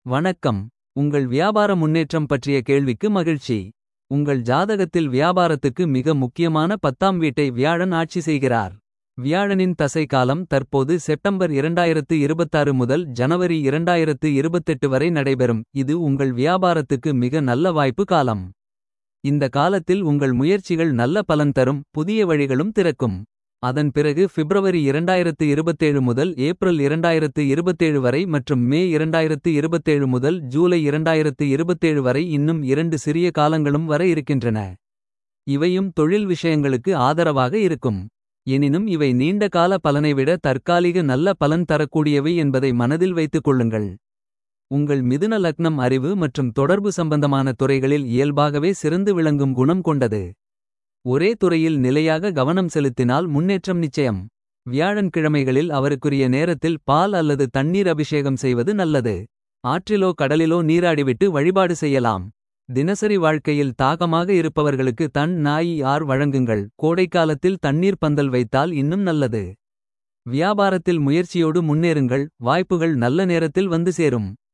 வணக்கம் உங்கள் வியாபார முன்னேற்றம் பற்றிய கேள்விக்கு மகிழ்ச்சி. உங்கள் ஜாதகத்தில் வியாபாரத்துக்கு மிக முக்கியமான பத்தாம் வீட்டை வியாழன் ஆட்சி செய்கிறார். வியாழனின் தசை காலம் தற்போது செப்டம்பர் 2026 முதல் ஜனவரி 2028 வரை நடைபெறும். இது உங்கள் வியாபாரத்துக்கு மிக நல்ல வாய்ப்பு காலம். இந்த காலத்தில் உங்கள் முயற்சிகள் நல்ல பலன் தரும் புதிய வழிகளும் திறக்கும். அதன் பிறகு பிப்ரவரி 2027 முதல் ஏப்ரல் 2027 வரை மற்றும் மே 2027 முதல் ஜூலை 2027 வரை இன்னும் இரண்டு சிறிய காலங்களும் வர இருக்கின்றன. இவையும் தொழில் விஷயங்களுக்கு ஆதரவாக இருக்கும். எனினும் இவை நீண்ட கால பலனை விட தற்காலிக நல்ல பலன் தரக்கூடியவை என்பதை மனதில் வைத்துக் கொள்ளுங்கள். உங்கள் மிதுன லக்னம் அறிவு மற்றும் தொடர்பு சம்பந்தமான துறைகளில் இயல்பாகவே சிறந்து விளங்கும் குணம் கொண்டது. ஒரே துறையில் நிலையாக கவனம் செலுத்தினால் முன்னேற்றம் நிச்சயம். வியாழன் கிழமைகளில் அவருக்குரிய நேரத்தில் பால் அல்லது தண்ணீர் அபிஷேகம் செய்வது நல்லது. ஆற்றிலோ கடலிலோ நீராடிவிட்டு வழிபாடு செய்யலாம். தினசரி வாழ்க்கையில் தாகமாக இருப்பவர்களுக்கு தன் நாய் ஆர் வழங்குங்கள். கோடைக்காலத்தில் தண்ணீர் பந்தல் வைத்தால் இன்னும் நல்லது. வியாபாரத்தில் முயற்சியோடு முன்னேறுங்கள் வாய்ப்புகள் நல்ல நேரத்தில் வந்து சேரும்.